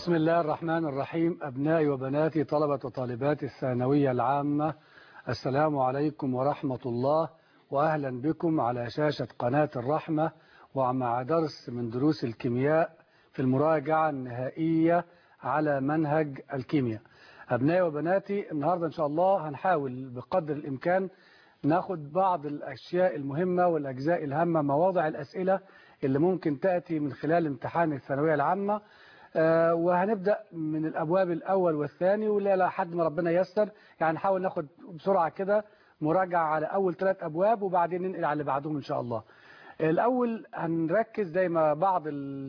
بسم الله الرحمن الرحيم أبنائي وبناتي طلبة وطالبات الثانوية العامة السلام عليكم ورحمة الله وأهلا بكم على شاشة قناة الرحمة ومع درس من دروس الكيمياء في المراجعة النهائية على منهج الكيمياء أبنائي وبناتي النهاردة إن شاء الله هنحاول بقدر الإمكان ناخد بعض الأشياء المهمة والأجزاء الهامة مواضع الأسئلة اللي ممكن تأتي من خلال امتحان الثانوية العامة آه وهنبدأ من الأبواب الأول والثاني ولا لحد ما ربنا يسر يعني نحاول ناخد بسرعة كده مراجعة على أول ثلاث أبواب وبعدين ننقل على اللي بعدهم إن شاء الله الأول هنركز زي ما بعض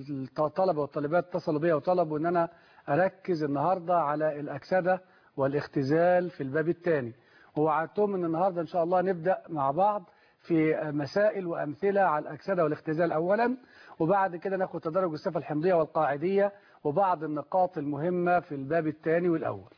الطلبة والطالبات اتصلوا بيا وطلبوا إن أنا أركز النهاردة على الأكسدة والاختزال في الباب الثاني ووعدتهم إن النهاردة إن شاء الله نبدأ مع بعض في مسائل وأمثلة على الأكسدة والاختزال أولا وبعد كده ناخد تدرج الصفة الحمضية والقاعدية وبعض النقاط المهمة في الباب الثاني والأول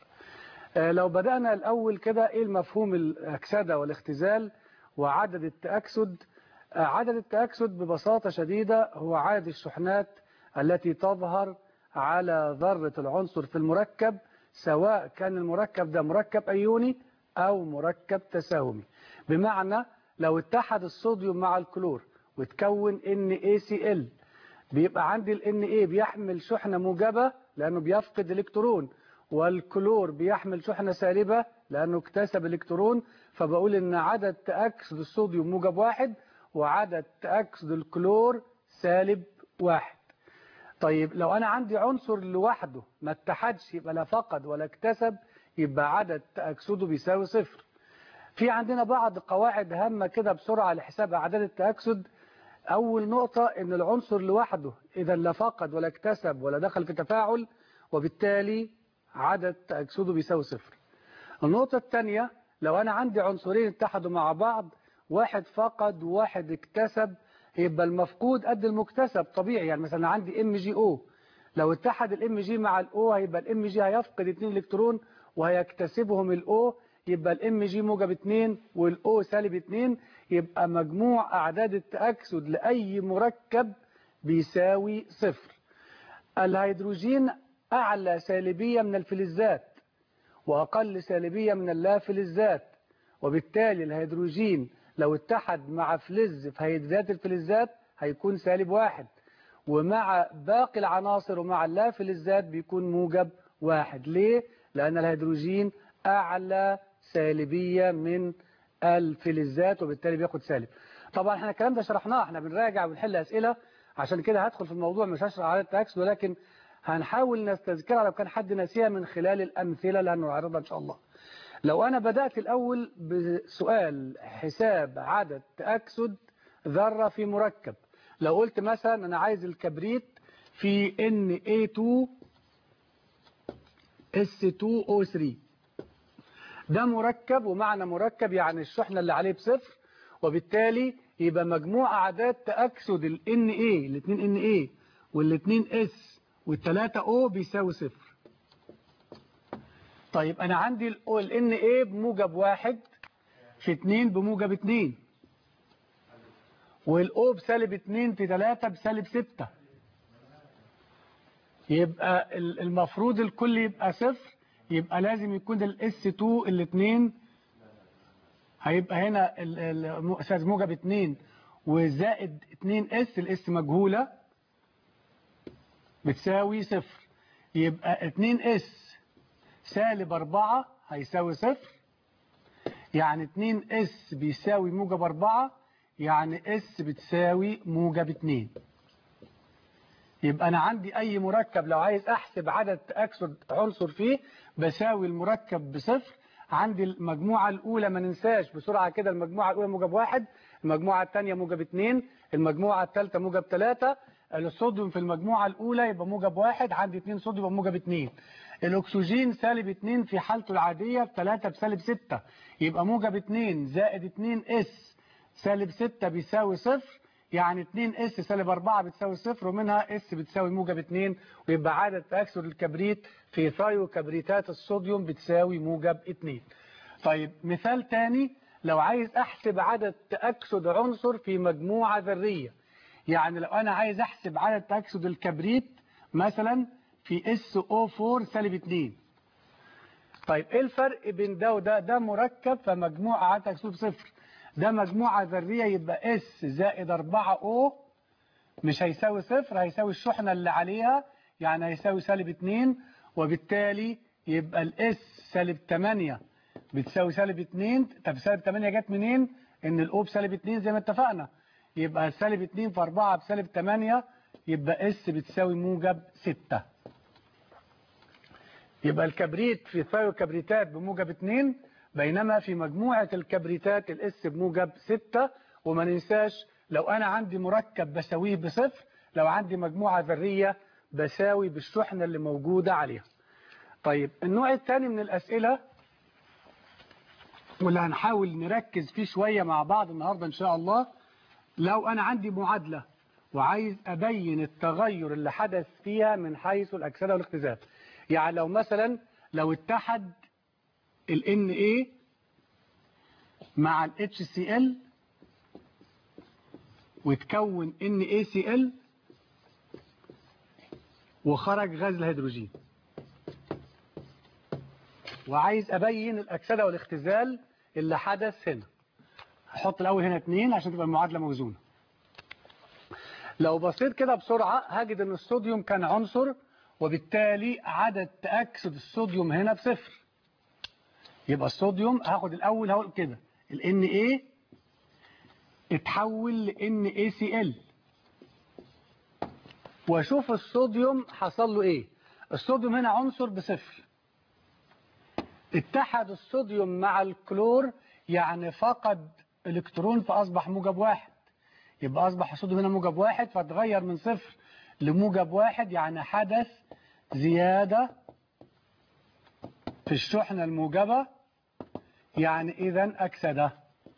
لو بدأنا الأول كده إيه المفهوم الأكسدة والاختزال وعدد التأكسد عدد التأكسد ببساطة شديدة هو عدد الشحنات التي تظهر على ذرة العنصر في المركب سواء كان المركب ده مركب أيوني أو مركب تساهمي بمعنى لو اتحد الصوديوم مع الكلور وتكون NaCl بيبقى عندي ال Na بيحمل شحنة موجبة لأنه بيفقد إلكترون والكلور بيحمل شحنة سالبة لأنه اكتسب إلكترون فبقول إن عدد تأكسد الصوديوم موجب واحد وعدد تأكسد الكلور سالب واحد طيب لو أنا عندي عنصر لوحده ما اتحدش يبقى لا فقد ولا اكتسب يبقى عدد تأكسده بيساوي صفر في عندنا بعض قواعد هامة كده بسرعة لحساب أعداد التأكسد أول نقطة إن العنصر لوحده إذا لا فقد ولا اكتسب ولا دخل في تفاعل وبالتالي عدد تأكسده بيساوي صفر النقطة الثانية لو أنا عندي عنصرين اتحدوا مع بعض واحد فقد وواحد اكتسب يبقى المفقود قد المكتسب طبيعي يعني مثلا عندي ام جي او لو اتحد الام جي مع الاو هيبقى الام جي هيفقد 2 الكترون وهيكتسبهم الاو يبقى الام جي موجب 2 والاو سالب 2 يبقى مجموع اعداد التاكسد لاي مركب بيساوي صفر الهيدروجين اعلى سالبيه من الفلزات واقل سالبيه من اللافلزات وبالتالي الهيدروجين لو اتحد مع فلز في هيدرات الفلزات هيكون سالب واحد ومع باقي العناصر ومع اللافلزات بيكون موجب واحد ليه؟ لأن الهيدروجين أعلى سالبية من الفلزات وبالتالي بياخد سالب طبعا احنا الكلام ده شرحناه احنا بنراجع وبنحل أسئلة عشان كده هدخل في الموضوع مش هشرح على التأكسد ولكن هنحاول نستذكرها لو كان حد ناسيها من خلال الأمثلة اللي هنعرضها إن شاء الله لو أنا بدأت الأول بسؤال حساب عدد تأكسد ذرة في مركب لو قلت مثلا أنا عايز الكبريت في Na2 S2O3 ده مركب ومعنى مركب يعني الشحنة اللي عليه بصفر وبالتالي يبقى مجموع أعداد تأكسد ال Na الاثنين Na والاثنين S والثلاثة O بيساوي صفر طيب أنا عندي ال Na بموجب واحد في اتنين بموجب اتنين والأو بسالب اتنين في تلاتة بسالب ستة يبقى المفروض الكل يبقى صفر يبقى لازم يكون الاس 2 الاتنين هيبقى هنا الأستاذ موجب اتنين وزائد اتنين اس الاس مجهولة بتساوي صفر يبقى اتنين اس سالب أربعة هيساوي صفر يعني اتنين اس بيساوي موجب أربعة يعني اس بتساوي موجب اتنين يبقى أنا عندي أي مركب لو عايز أحسب عدد تأكسد عنصر فيه بساوي المركب بصفر عندي المجموعة الأولى ما ننساش بسرعة كده المجموعة الأولى موجب واحد المجموعة الثانية موجب اتنين المجموعة الثالثة موجب ثلاثة الصوديوم في المجموعة الأولى يبقى موجب واحد عندي اتنين صوديوم يبقى موجب اتنين الأكسجين سالب اتنين في حالته العادية ثلاثة بسالب ستة يبقى موجب اتنين زائد اتنين اس سالب ستة بيساوي صفر يعني 2 اس سالب 4 بتساوي صفر ومنها اس بتساوي موجب 2 ويبقى عدد تأكسد الكبريت في ثايو كبريتات الصوديوم بتساوي موجب 2 طيب مثال تاني لو عايز احسب عدد تأكسد عنصر في مجموعة ذرية يعني لو انا عايز احسب عدد تأكسد الكبريت مثلا في اس او 4 سالب 2 طيب ايه الفرق بين ده وده ده مركب فمجموعة عدد تكسب صفر ده مجموعة ذرية يبقى اس زائد 4 او مش هيساوي صفر هيساوي الشحنة اللي عليها يعني هيساوي سالب 2 وبالتالي يبقى الاس سالب 8 بتساوي سالب 2 طب سالب 8 جت منين ان الاو بسالب 2 زي ما اتفقنا يبقى سالب 2 في 4 بسالب 8 يبقى اس بتساوي موجب 6 يبقى الكبريت في ثايو كبريتات بموجب 2 بينما في مجموعة الكبريتات الاس بموجب 6 وما ننساش لو انا عندي مركب بساويه بصفر لو عندي مجموعة ذرية بساوي بالشحنة اللي موجودة عليها طيب النوع الثاني من الأسئلة واللي هنحاول نركز فيه شوية مع بعض النهاردة إن شاء الله لو أنا عندي معادلة وعايز أبين التغير اللي حدث فيها من حيث الأكسدة والاختزال يعني لو مثلا لو اتحد ال Na مع ال HCl وتكون NaCl وخرج غاز الهيدروجين وعايز أبين الأكسدة والاختزال اللي حدث هنا هحط الأول هنا اتنين عشان تبقى المعادلة موزونة لو بصيت كده بسرعة هجد ان الصوديوم كان عنصر وبالتالي عدد تأكسد الصوديوم هنا بصفر يبقى الصوديوم هاخد الأول هقول كده ال Na اتحول ل NaCl واشوف الصوديوم حصل له ايه الصوديوم هنا عنصر بصفر اتحد الصوديوم مع الكلور يعني فقد الكترون فاصبح موجب واحد يبقى اصبح الصوديوم هنا موجب واحد فتغير من صفر لموجب واحد يعني حدث زيادة في الشحنة الموجبة يعني اذا اكسده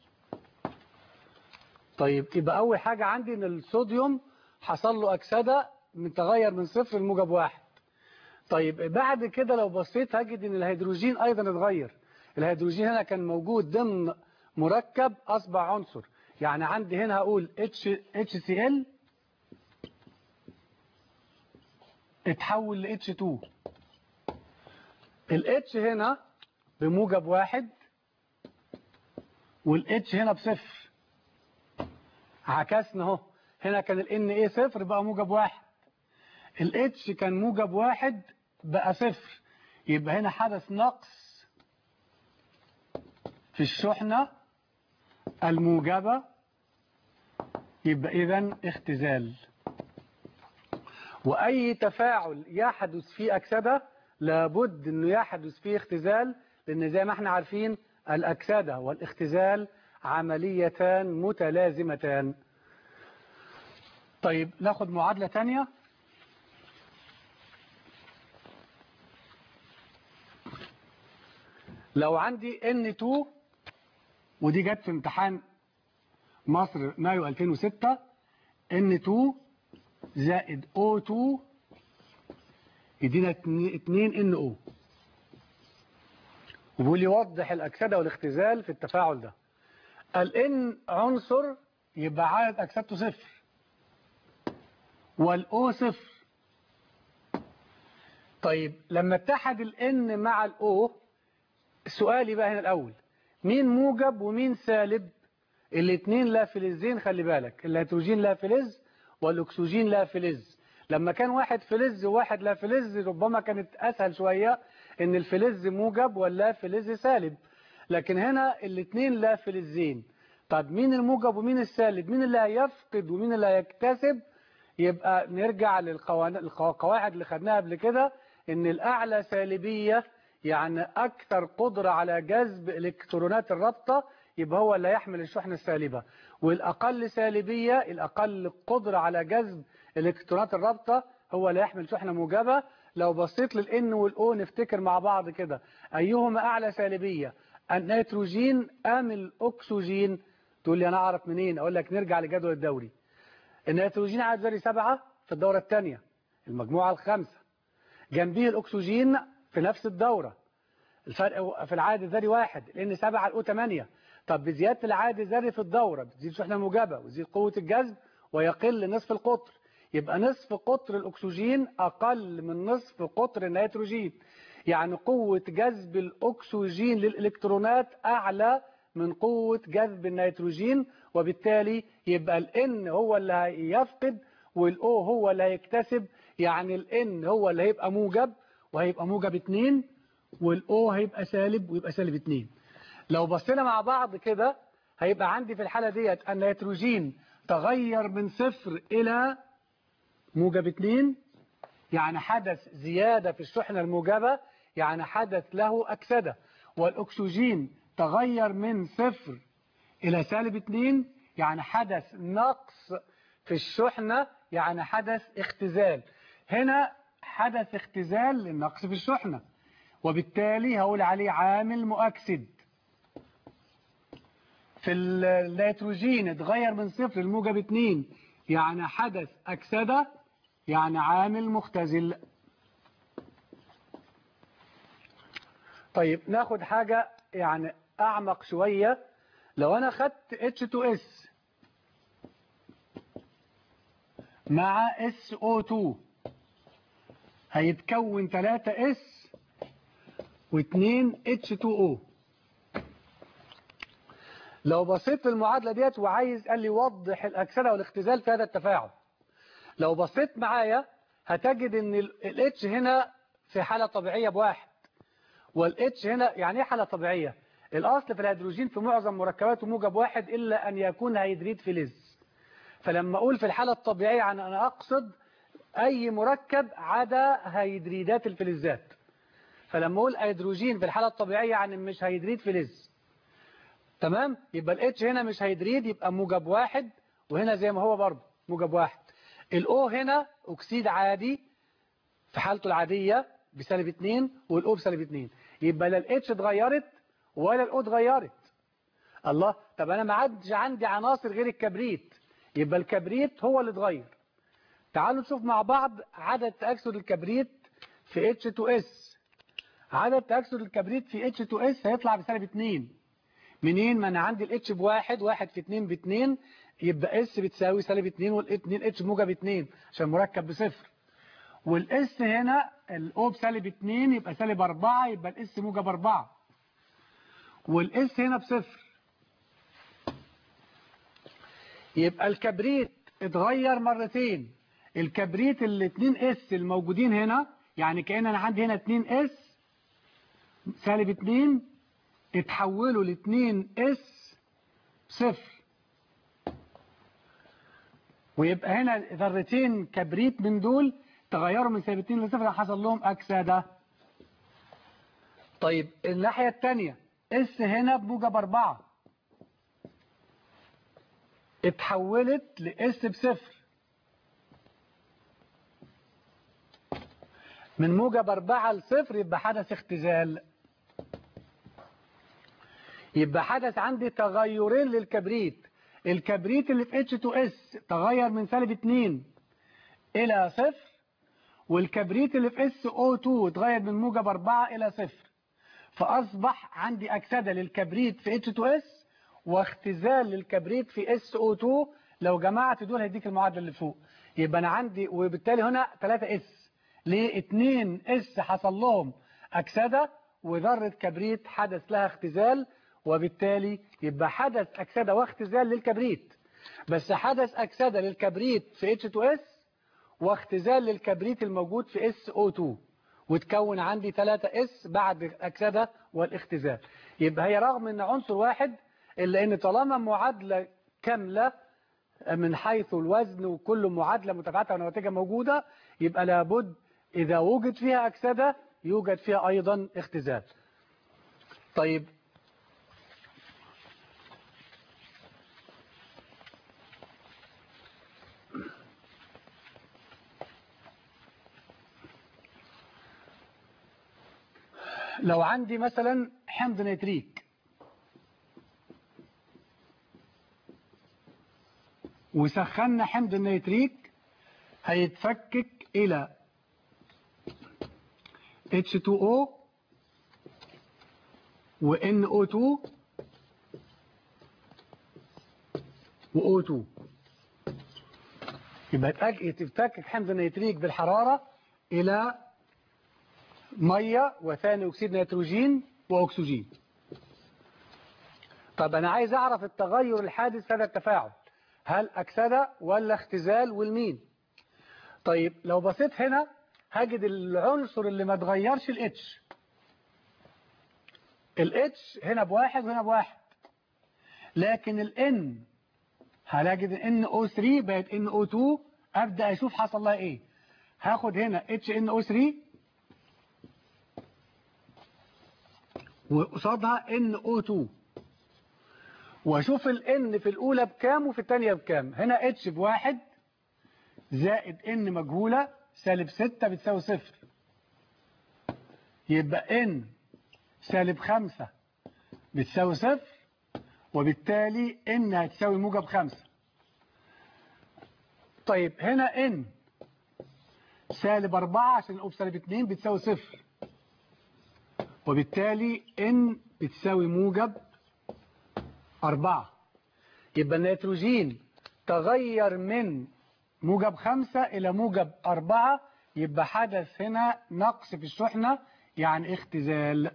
طيب يبقى اول حاجة عندي ان الصوديوم حصل له اكسده من تغير من صفر لموجب واحد طيب بعد كده لو بصيت هجد ان الهيدروجين ايضا اتغير الهيدروجين هنا كان موجود ضمن مركب اصبح عنصر يعني عندي هنا هقول H HCl اتحول ل H2 ال H هنا بموجب واحد وال H هنا بصفر عكسنا اهو هنا كان ال Na صفر بقى موجب واحد ال H كان موجب واحد بقى صفر يبقى هنا حدث نقص في الشحنة الموجبة يبقى إذا اختزال وأي تفاعل يحدث فيه أكسدة لابد أنه يحدث فيه اختزال لأن زي ما احنا عارفين الأكسدة والاختزال عمليتان متلازمتان طيب ناخد معادلة تانية لو عندي N2 ودي جت في امتحان مصر مايو 2006 N2 زائد O2 يدينا 2 NO وبيقول لي وضح الأكسدة والاختزال في التفاعل ده الN عنصر يبقى عدد أكسدته صفر والأو صفر طيب لما اتحد الN مع الأو سؤالي بقى هنا الأول مين موجب ومين سالب الاثنين لا فلزين خلي بالك الهيدروجين لا فلز والأكسجين لا فلز لما كان واحد فلز وواحد لا فلز ربما كانت أسهل شوية ان الفلز موجب واللا فلز سالب لكن هنا الاثنين لا فلزين طب مين الموجب ومين السالب مين اللي هيفقد ومين اللي هيكتسب يبقى نرجع للقواعد اللي خدناها قبل كده ان الاعلى سالبية يعني اكثر قدرة على جذب الكترونات الرابطة يبقى هو اللي يحمل الشحنة السالبة والاقل سالبية الاقل قدرة على جذب الالكترونات الرابطة هو اللي يحمل شحنة موجبة لو بصيت للان والاو نفتكر مع بعض كده ايهما اعلى سالبية النيتروجين ام الاكسجين تقول لي انا اعرف منين اقول لك نرجع لجدول الدوري النيتروجين عدد ذري سبعة في الدورة الثانية المجموعة الخامسة جنبيه الاكسجين في نفس الدورة الفرق في العدد الذري واحد لان سبعة الاو 8 طب بزيادة العدد الذري في الدورة بتزيد شحنة موجبة وتزيد قوة الجذب ويقل نصف القطر يبقى نصف قطر الأكسجين أقل من نصف قطر النيتروجين يعني قوة جذب الأكسجين للإلكترونات أعلى من قوة جذب النيتروجين وبالتالي يبقى الN هو اللي هيفقد والO هو اللي هيكتسب يعني الN هو اللي هيبقى موجب وهيبقى موجب 2 والO هيبقى سالب ويبقى سالب 2 لو بصينا مع بعض كده هيبقى عندي في الحالة ديت النيتروجين تغير من صفر إلى موجب 2 يعني حدث زيادة في الشحنة الموجبة يعني حدث له أكسدة والأكسجين تغير من صفر إلى سالب 2 يعني حدث نقص في الشحنة يعني حدث اختزال هنا حدث اختزال للنقص في الشحنة وبالتالي هقول عليه عامل مؤكسد في النيتروجين اتغير من صفر لموجب 2 يعني حدث أكسدة يعني عامل مختزل طيب ناخد حاجة يعني أعمق شوية لو أنا خدت H2S مع SO2 هيتكون 3S و2 H2O لو بصيت في المعادلة ديت وعايز قال لي وضح الأكسدة والاختزال في هذا التفاعل لو بصيت معايا هتجد ان ال H هنا في حالة طبيعية بواحد وال H هنا يعني ايه حالة طبيعية الأصل في الهيدروجين في معظم مركباته موجب واحد إلا أن يكون هيدريد فلز فلما أقول في الحالة الطبيعية يعني أنا أقصد أي مركب عدا هيدريدات الفلزات فلما أقول هيدروجين في الحالة الطبيعية يعني مش هيدريد فلز تمام يبقى الاتش هنا مش هيدريد يبقى موجب واحد وهنا زي ما هو برضه موجب واحد الاو هنا اكسيد عادي في حالته العادية بسالب 2 والاو بسالب 2 يبقى لا الاتش اتغيرت ولا الاو اتغيرت الله طب انا ما عادش عندي عناصر غير الكبريت يبقى الكبريت هو اللي اتغير تعالوا نشوف مع بعض عدد تأكسد الكبريت في H2S عدد تأكسد الكبريت في H2S هيطلع بسالب 2 منين ما انا عندي الاتش بواحد واحد في اتنين باتنين يبقى اس بتساوي سالب اتنين والاتنين اتش موجب اتنين عشان مركب بصفر والاس هنا الاو بسالب اتنين يبقى سالب اربعة يبقى الاس موجب اربعة والاس هنا بصفر يبقى الكبريت اتغير مرتين الكبريت الاتنين اس الموجودين هنا يعني كأن انا عندي هنا اتنين اس سالب اتنين اتحولوا لاتنين اس صفر ويبقى هنا ذرتين كبريت من دول تغيروا من سالب 2 لصفر حصل لهم أكسدة طيب الناحية الثانية اس هنا بموجب 4 اتحولت لاس بصفر من موجب 4 لصفر يبقى حدث اختزال يبقى حدث عندي تغيرين للكبريت الكبريت اللي في H2S تغير من سالب 2 إلى صفر والكبريت اللي في SO2 اتغير من موجب 4 إلى صفر فأصبح عندي أكسدة للكبريت في H2S واختزال للكبريت في SO2 لو جمعت دول هيديك المعادلة اللي فوق يبقى أنا عندي وبالتالي هنا 3S ليه 2S حصل لهم أكسدة وذرة كبريت حدث لها اختزال وبالتالي يبقى حدث أكسدة واختزال للكبريت بس حدث أكسدة للكبريت في H2S واختزال للكبريت الموجود في SO2 وتكون عندي 3S بعد أكسدة والاختزال يبقى هي رغم أن عنصر واحد إلا أن طالما معادلة كاملة من حيث الوزن وكل معادلة متابعتها ونواتجها موجودة يبقى لابد إذا وجد فيها أكسدة يوجد فيها أيضا اختزال طيب لو عندي مثلا حمض نيتريك وسخنا حمض النيتريك هيتفكك إلى H2O و NO2 و O2 يبقى يتأك- يتفكك حمض النيتريك بالحرارة إلى مية وثاني أكسيد نيتروجين وأكسجين طب أنا عايز أعرف التغير الحادث في هذا التفاعل هل أكسدة ولا اختزال والمين طيب لو بصيت هنا هجد العنصر اللي ما تغيرش الاتش الاتش هنا بواحد وهنا بواحد لكن الان هلاجد ان او 3 بقت ان او 2 ابدا اشوف حصل لها ايه هاخد هنا اتش ان او 3 وقصادها ان او 2 واشوف الان في الاولى بكام وفي الثانيه بكام هنا اتش بواحد زائد ان مجهوله سالب 6 بتساوي صفر يبقى ان سالب 5 بتساوي صفر وبالتالي ان هتساوي موجب 5 طيب هنا ان سالب 4 عشان الأوب سالب 2 بتساوي صفر وبالتالي ان بتساوي موجب 4 يبقى النيتروجين تغير من موجب 5 إلى موجب 4 يبقى حدث هنا نقص في الشحنة يعني اختزال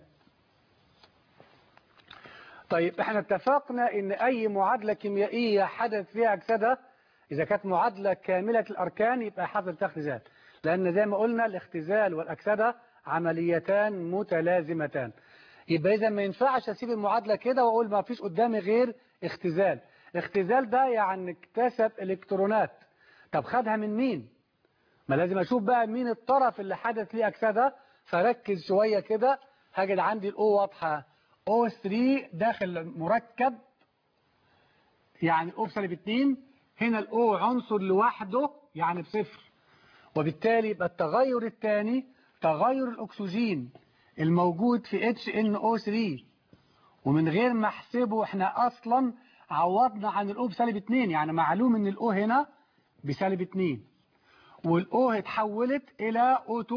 طيب احنا اتفقنا ان اي معادلة كيميائية حدث فيها اكسدة اذا كانت معادلة كاملة الاركان يبقى حصل فيها اختزال لان زي ما قلنا الاختزال والاكسدة عمليتان متلازمتان يبقى اذا ما ينفعش اسيب المعادلة كده واقول ما فيش قدامي غير اختزال الاختزال ده يعني اكتسب الكترونات طب خدها من مين ما لازم اشوف بقى مين الطرف اللي حدث ليه اكسدة فركز شوية كده هجد عندي الاو واضحة O3 داخل مركب يعني O بسالب 2 هنا الأو عنصر لوحده يعني بصفر وبالتالي يبقى التغير الثاني تغير الأكسجين الموجود في HNO3 ومن غير ما احسبه احنا أصلا عوضنا عن الأو بسالب 2 يعني معلوم ان الأو هنا بسالب 2 والأو اتحولت إلى O2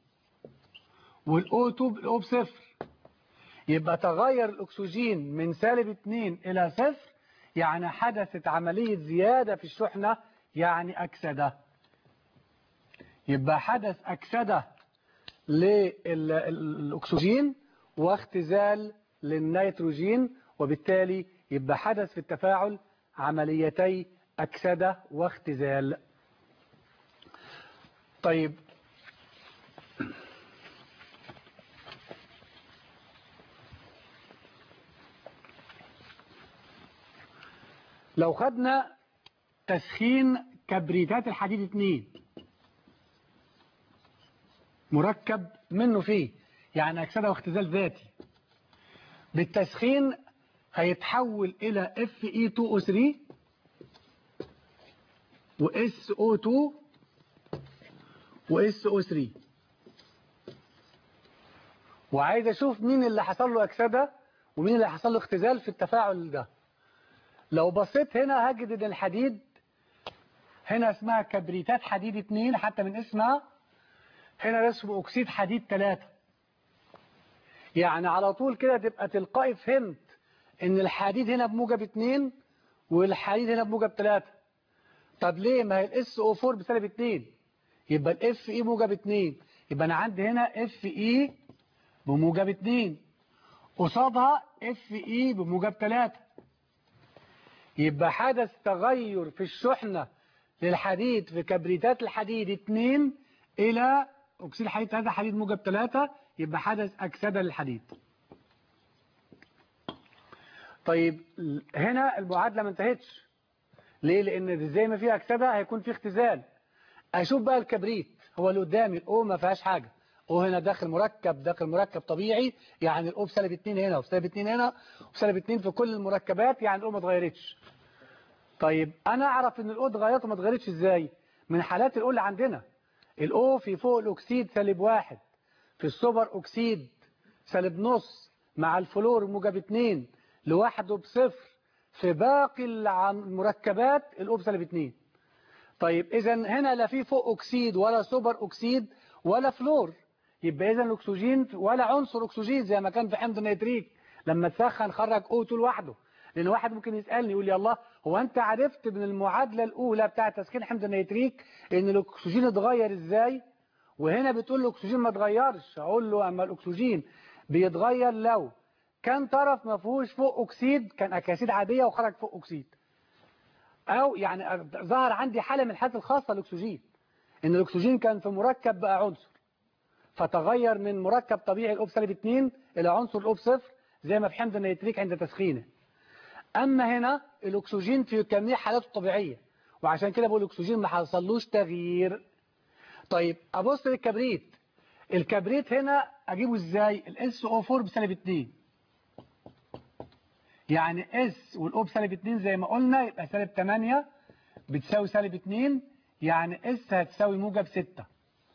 والأو 2 بالأو بصفر يبقى تغير الأكسجين من سالب 2 إلى صفر يعني حدثت عملية زيادة في الشحنة يعني أكسدة يبقى حدث أكسدة للأكسجين واختزال للنيتروجين وبالتالي يبقى حدث في التفاعل عمليتي أكسدة واختزال طيب لو خدنا تسخين كبريتات الحديد 2 مركب منه فيه يعني أكسدة واختزال ذاتي بالتسخين هيتحول إلى Fe2O3 و SO2 و SO3 وعايز أشوف مين اللي حصل له أكسدة ومين اللي حصل له اختزال في التفاعل ده لو بصيت هنا هجد ان الحديد هنا اسمها كبريتات حديد 2 حتى من اسمها هنا اسمه اكسيد حديد 3 يعني على طول كده تبقى تلقائي فهمت ان الحديد هنا بموجب 2 والحديد هنا بموجب 3 طب ليه ما هي الاس او 4 بسالب 2 يبقى الاف اي موجب 2 يبقى انا عندي هنا اف اي بموجب 2 قصادها اف اي بموجب 3 يبقى حدث تغير في الشحنة للحديد في كبريتات الحديد 2 إلى أكسيد الحديد 3 حديد موجب 3 يبقى حدث أكسدة للحديد طيب هنا المعادلة ما انتهتش ليه لأن زي ما في أكسدة هيكون في اختزال أشوف بقى الكبريت هو اللي قدامي الأو ما فيهاش حاجة أو هنا داخل مركب داخل مركب طبيعي يعني الأو بسالب 2 هنا وبسالب 2 هنا وبسالب 2 في كل المركبات يعني الأو ما اتغيرتش طيب أنا أعرف إن الأو اتغيرت وما اتغيرتش إزاي من حالات الأو اللي عندنا الأو في فوق الأكسيد سالب واحد في السوبر أكسيد سالب نص مع الفلور موجب 2 لوحده بصفر في باقي المركبات الأو بسالب 2 طيب إذا هنا لا في فوق أكسيد ولا سوبر أكسيد ولا فلور يبقى إذا الأكسجين ولا عنصر أكسجين زي ما كان في حمض النيتريك لما تسخن خرج O2 لوحده لأن واحد ممكن يسألني يقول لي الله هو انت عرفت من المعادلة الاولى بتاعه تسخين حمض النيتريك ان الاكسجين اتغير ازاي وهنا بتقول له الاكسجين ما اتغيرش اقول له اما الاكسجين بيتغير لو كان طرف ما فيهوش فوق اكسيد كان اكاسيد عادية وخرج فوق اكسيد او يعني ظهر عندي حالة من الحالات الخاصة للاكسجين ان الاكسجين كان في مركب بقى عنصر فتغير من مركب طبيعي الاوب سالب 2 الى عنصر الاوب صفر زي ما في حمض النيتريك عند تسخينه اما هنا الاكسجين في جميع حالاته الطبيعيه وعشان كده بقول الاكسجين ما حصلوش تغيير طيب ابص للكبريت الكبريت هنا اجيبه ازاي الاس او 4 بسالب 2 يعني اس والاو بسالب 2 زي ما قلنا يبقى سالب 8 بتساوي سالب 2 يعني اس هتساوي موجب 6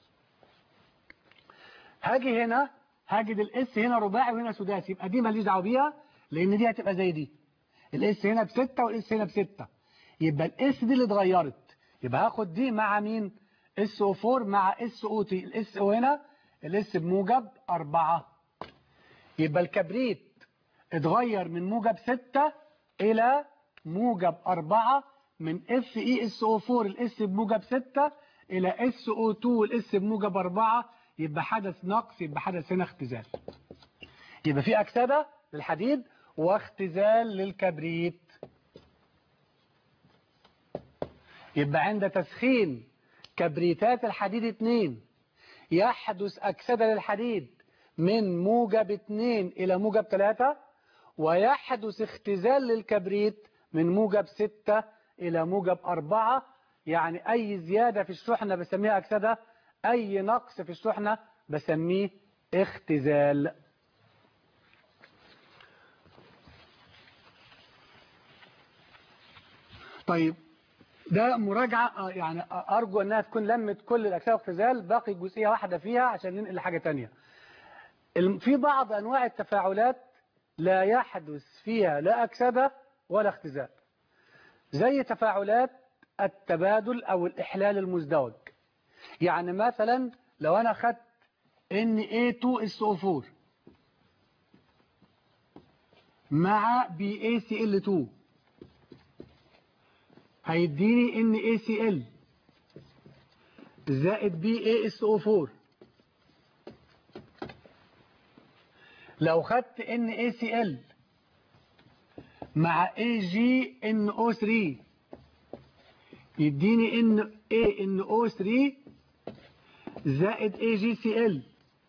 هاجي هنا هاجد الاس هنا رباعي وهنا سداسي يبقى دي ماليش دعوه بيها لان دي هتبقى زي دي الاس هنا بستة والاس هنا بستة يبقى الاس دي اللي اتغيرت يبقى هاخد دي مع مين اس او 4 مع اس او تي الاس او هنا الاس بموجب 4 يبقى الكبريت اتغير من موجب 6 الى موجب 4 من اف اي اس او 4 الاس بموجب 6 الى اس او 2 الاس بموجب 4 يبقى حدث نقص يبقى حدث هنا اختزال يبقى في اكسده للحديد واختزال للكبريت يبقى عند تسخين كبريتات الحديد 2 يحدث أكسدة للحديد من موجب 2 إلى موجب 3 ويحدث اختزال للكبريت من موجب 6 إلى موجب 4 يعني أي زيادة في الشحنة بسميها أكسدة أي نقص في الشحنة بسميه اختزال طيب ده مراجعة يعني أرجو أنها تكون لمت كل الأكسدة واختزال باقي جزئية واحدة فيها عشان ننقل لحاجة تانية في بعض أنواع التفاعلات لا يحدث فيها لا أكسدة ولا اختزال زي تفاعلات التبادل أو الإحلال المزدوج يعني مثلا لو أنا خدت Na2SO4 مع BaCl2 هيديني NaCl زائد BaSO4 لو خدت NaCl مع AgNO3 يديني NaNO3 زائد AgCl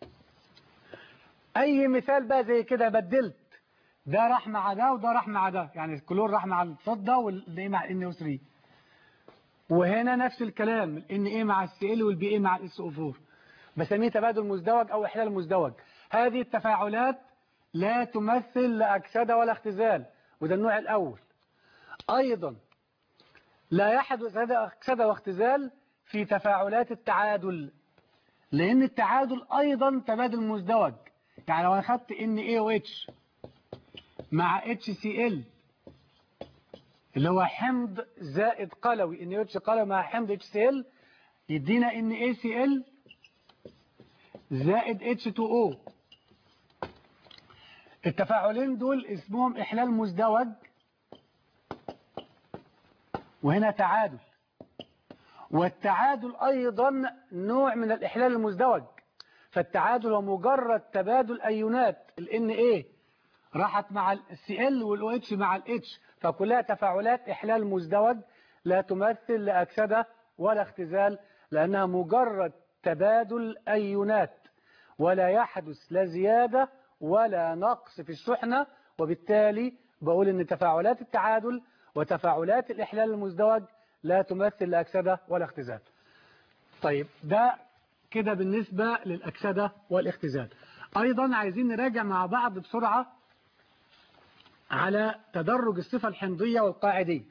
أي مثال بقى زي كده بدلت ده راح مع ده وده راح مع ده يعني الكلور راح مع الفضة واللي مع ال NO3 وهنا نفس الكلام ال Na مع الCl وال Ba مع ال SO4 بسميه تبادل مزدوج أو إحلال مزدوج هذه التفاعلات لا تمثل لا أكسدة ولا اختزال وده النوع الأول أيضا لا يحدث هذا أكسدة واختزال في تفاعلات التعادل لأن التعادل أيضا تبادل مزدوج يعني لو أنا خدت NaOH مع HCl اللي هو حمض زائد قلوي NaOH قلوي مع حمض HCl يدينا NaCl زائد H2O التفاعلين دول اسمهم إحلال مزدوج وهنا تعادل والتعادل أيضا نوع من الإحلال المزدوج فالتعادل هو مجرد تبادل أيونات ال Na راحت مع ال Cl وال OH مع ال H فكلها تفاعلات إحلال مزدوج لا تمثل لا أكسدة ولا اختزال لأنها مجرد تبادل أيونات ولا يحدث لا زيادة ولا نقص في الشحنة وبالتالي بقول ان تفاعلات التعادل وتفاعلات الإحلال المزدوج لا تمثل لا أكسدة ولا اختزال طيب ده كده بالنسبة للأكسدة والاختزال أيضا عايزين نراجع مع بعض بسرعة على تدرج الصفة الحمضية والقاعدية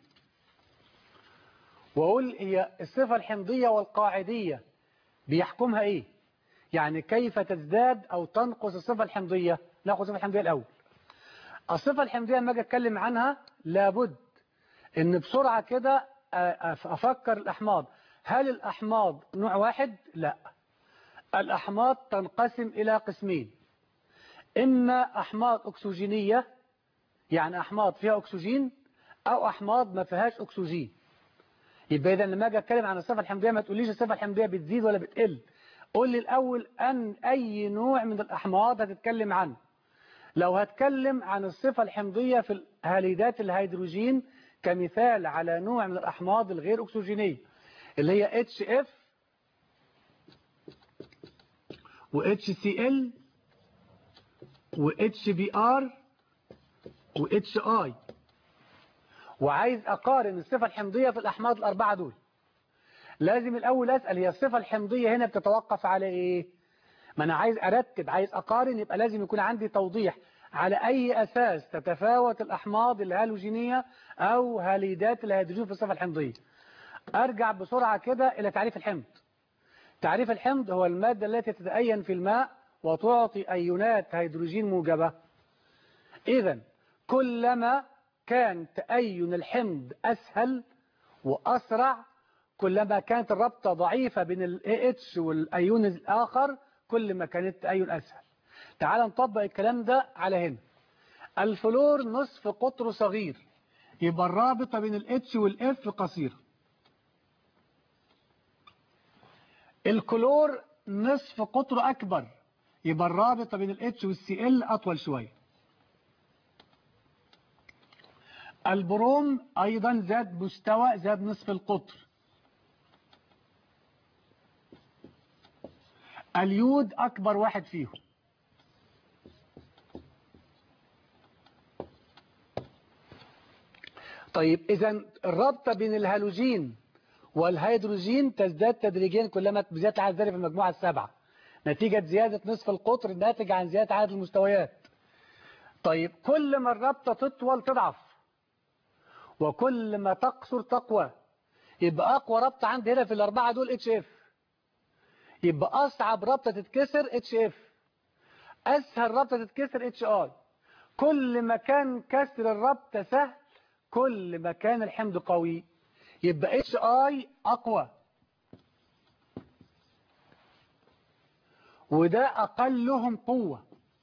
وأقول هي الصفة الحمضية والقاعدية بيحكمها إيه يعني كيف تزداد أو تنقص الصفة الحمضية ناخذ الصفة الحمضية الأول الصفة الحمضية لما أجي أتكلم عنها لابد إن بسرعة كده أفكر الأحماض هل الأحماض نوع واحد؟ لا الأحماض تنقسم إلى قسمين إما أحماض أكسجينية يعني أحماض فيها أكسجين او احماض ما فيهاش اكسجين يبقى اذا لما اجي اتكلم عن الصفه الحمضيه ما تقوليش الصفه الحمضيه بتزيد ولا بتقل قول لي الاول ان اي نوع من الاحماض هتتكلم عنه لو هتكلم عن الصفه الحمضيه في هاليدات الهيدروجين كمثال على نوع من الاحماض الغير اكسجينيه اللي هي HF و HCl و HBr و HI وعايز أقارن الصفة الحمضية في الأحماض الأربعة دول لازم الأول أسأل هي الصفة الحمضية هنا بتتوقف على إيه ما أنا عايز أرتب عايز أقارن يبقى لازم يكون عندي توضيح على أي أساس تتفاوت الأحماض الهالوجينية أو هاليدات الهيدروجين في الصفة الحمضية أرجع بسرعة كده إلى تعريف الحمض تعريف الحمض هو المادة التي تتأين في الماء وتعطي أيونات هيدروجين موجبة إذا كلما كان تأين الحمض أسهل وأسرع كلما كانت الرابطة ضعيفة بين ال AH والأيون الآخر كل ما كان التأين أسهل تعال نطبق الكلام ده على هنا الفلور نصف قطره صغير يبقى الرابطة بين ال H وال F قصيرة الكلور نصف قطره أكبر يبقى الرابطة بين ال H وال Cl أطول شوية البروم أيضا زاد مستوى زاد نصف القطر اليود أكبر واحد فيهم طيب إذا الرابطة بين الهالوجين والهيدروجين تزداد تدريجيا كلما بزيادة عدد ذري في المجموعة السبعة نتيجة زيادة نصف القطر الناتج عن زيادة عدد المستويات طيب كل ما الرابطة تطول تضعف وكل ما تقصر تقوى يبقى أقوى رابطة عندي هنا في الأربعة دول اتش اف يبقى أصعب رابطة تتكسر اتش اف أسهل رابطة تتكسر اتش اي كل ما كان كسر الرابطة سهل كل ما كان الحمض قوي يبقى اتش اي أقوى وده أقلهم قوة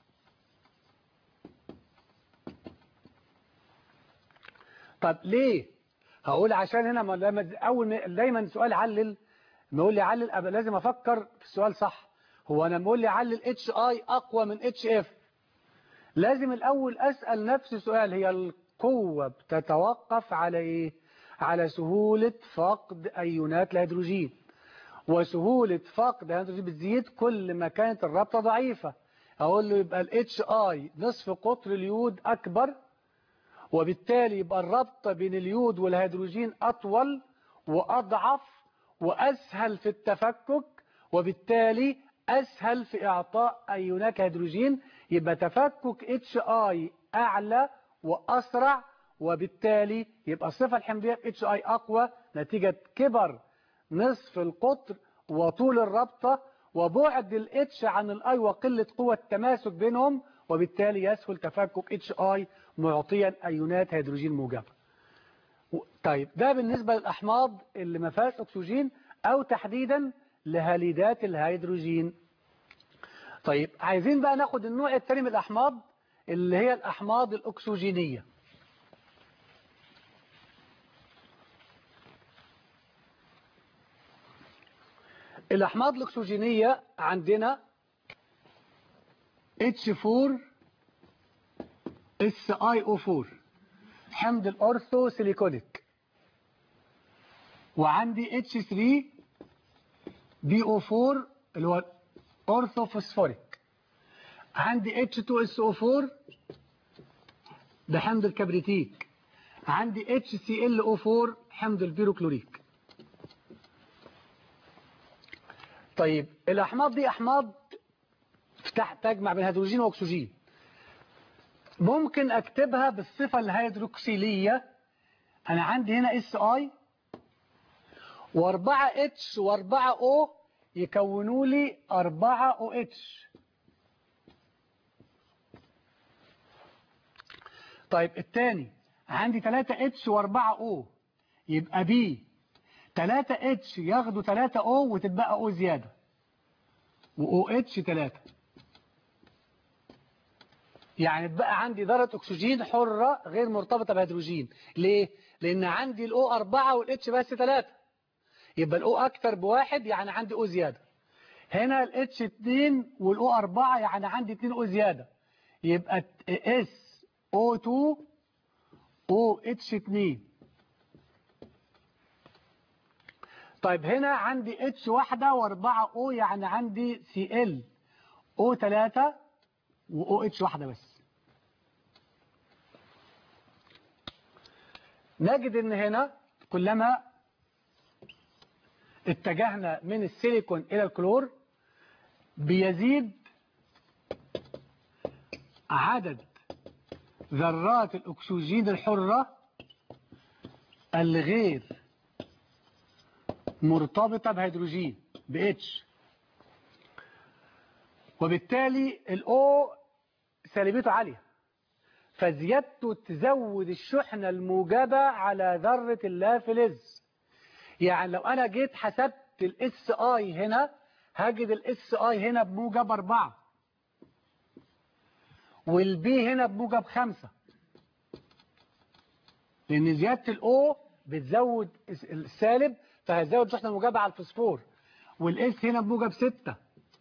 طب ليه هقول عشان هنا لما اول دايما سؤال علل ما يقول لي علل أبقى لازم افكر في السؤال صح هو انا بقول لي علل اتش اي اقوى من اتش اف لازم الاول اسال نفسي سؤال هي القوه بتتوقف على ايه على سهوله فقد ايونات الهيدروجين وسهوله فقد الهيدروجين بتزيد كل ما كانت الرابطه ضعيفه اقول له يبقى الاتش اي نصف قطر اليود اكبر وبالتالي يبقى الرابطة بين اليود والهيدروجين أطول وأضعف وأسهل في التفكك وبالتالي أسهل في إعطاء أيونات هيدروجين يبقى تفكك اتش اي أعلى وأسرع وبالتالي يبقى الصفة الحمضية في اتش اي أقوى نتيجة كبر نصف القطر وطول الرابطة وبعد الاتش عن الاي وقلة قوة التماسك بينهم وبالتالي يسهل تفكك اتش اي معطيا ايونات هيدروجين موجبة طيب ده بالنسبة للأحماض اللي ما فيهاش أكسجين أو تحديدا لهاليدات الهيدروجين طيب عايزين بقى ناخد النوع الثاني من الأحماض اللي هي الأحماض الأكسجينية الأحماض الأكسجينية عندنا H4 SiO4 حمض الأورثو سيليكونيك وعندي H3 BO4 اللي هو أورثو فوسفوريك عندي H2SO4 ده حمض الكبريتيك عندي HClO4 حمض البيروكلوريك طيب الأحماض دي أحماض تجمع بين هيدروجين وأكسجين ممكن أكتبها بالصفة الهيدروكسيلية أنا عندي هنا اس اي واربعة اتش واربعة او يكونوا لي اربعة او اتش طيب الثاني عندي 3 اتش واربعة او يبقى بي 3 اتش ياخدوا 3 او وتتبقى او زيادة و او اتش 3 يعني بقى عندي ذرة أكسجين حرة غير مرتبطة بهيدروجين ليه؟ لأن عندي الأو أربعة والإتش بس ثلاثة يبقى الأو أكتر بواحد يعني عندي أو زيادة هنا الإتش اتنين والأو أربعة يعني عندي اتنين أو زيادة يبقى اس او 2 او اتش 2 طيب هنا عندي اتش واحدة واربعة او يعني عندي سي ال او 3 واو اتش واحدة بس نجد ان هنا كلما اتجهنا من السيليكون الى الكلور بيزيد عدد ذرات الأكسجين الحرة الغير مرتبطة بهيدروجين ب H وبالتالي الأو سالبيته عالية فزيادته تزود الشحنة الموجبة على ذرة اللافلز يعني لو أنا جيت حسبت الاس اي هنا هجد الاس اي هنا بموجب أربعة والبي هنا بموجب خمسة لأن زيادة الأو بتزود السالب فهتزود الشحنة الموجبة على الفوسفور والاس هنا بموجب ستة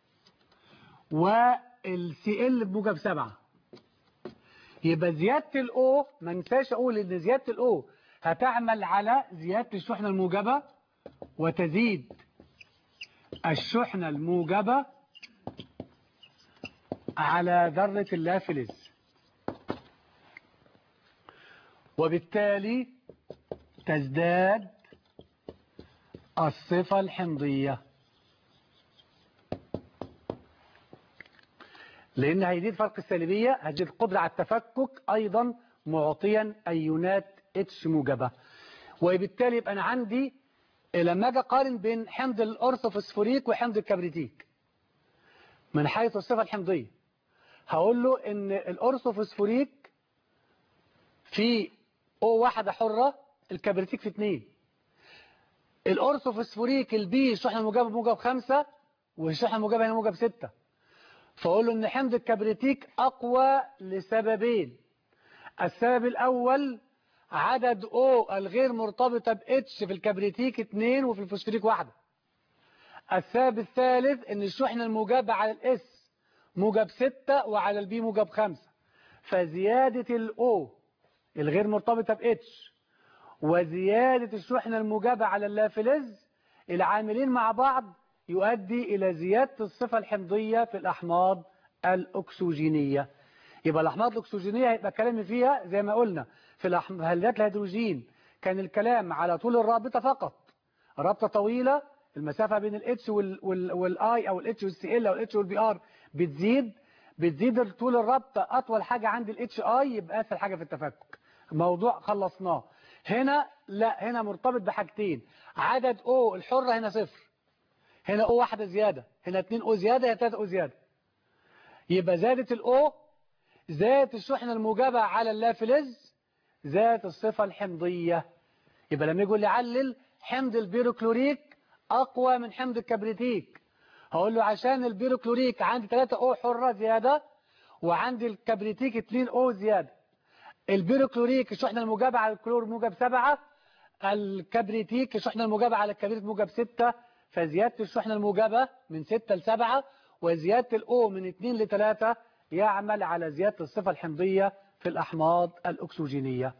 والسي ال بموجب سبعة يبقى زيادة الأو ما ننساش أقول إن زيادة الأو هتعمل على زيادة الشحنة الموجبة وتزيد الشحنة الموجبة على ذرة اللافلز وبالتالي تزداد الصفة الحمضية لأن هيزيد فرق السالبية هتزيد القدرة على التفكك أيضا معطيا أيونات اتش موجبة وبالتالي يبقى أنا عندي لما أجي أقارن بين حمض الأرثوفوسفوريك وحمض الكبريتيك من حيث الصفة الحمضية هقول له ان الأرثوفوسفوريك في او واحدة حرة الكبريتيك في اتنين الأرثوفوسفوريك البي الشحنة الموجبة موجب خمسة والشحنة الموجبة هنا موجب ستة فأقول له ان حمض الكبريتيك أقوى لسببين السبب الأول عدد او الغير مرتبطة باتش في الكبريتيك اتنين وفي الفوسفوريك واحدة السبب الثالث ان الشحنة الموجبة على الاس موجب ستة وعلى البي موجب خمسة فزيادة الاو الغير مرتبطة باتش وزيادة الشحنة الموجبة على اللافلز العاملين مع بعض يؤدي إلى زيادة الصفة الحمضية في الأحماض الأكسجينية يبقى الأحماض الأكسجينية هيبقى كلامي فيها زي ما قلنا في الهلات الهيدروجين كان الكلام على طول الرابطة فقط رابطة طويلة المسافة بين الاتش والاي او الاتش والسي ال او الاتش والبي ار بتزيد بتزيد طول الرابطة اطول حاجة عند الاتش اي يبقى اسهل حاجة في التفكك موضوع خلصناه هنا لا هنا مرتبط بحاجتين عدد او الحرة هنا صفر هنا او واحدة زيادة هنا اتنين او زيادة هنا تلاتة او زيادة يبقى زادت الاو زادت الشحنة الموجبة على اللافلز زادت الصفة الحمضية يبقى لما يقول لي علل حمض البيروكلوريك أقوى من حمض الكبريتيك هقول له عشان البيروكلوريك عندي 3 أو حرة زيادة وعندي الكبريتيك 2 أو زيادة البيروكلوريك الشحنة الموجبة على الكلور موجب 7 الكبريتيك الشحنة الموجبة على الكبريت موجب 6 فزيادة الشحنة الموجبة من 6 ل 7 وزيادة الأو من 2 ل 3 يعمل على زيادة الصفة الحمضية في الأحماض الأكسجينية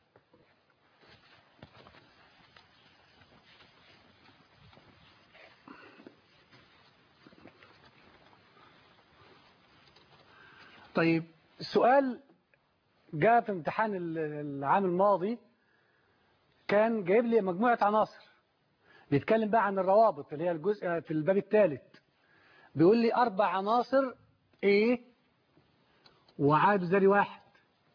طيب السؤال جاء في امتحان العام الماضي كان جايب لي مجموعة عناصر بيتكلم بقى عن الروابط اللي هي الجزء في الباب الثالث بيقول لي أربع عناصر A وعاد ذري واحد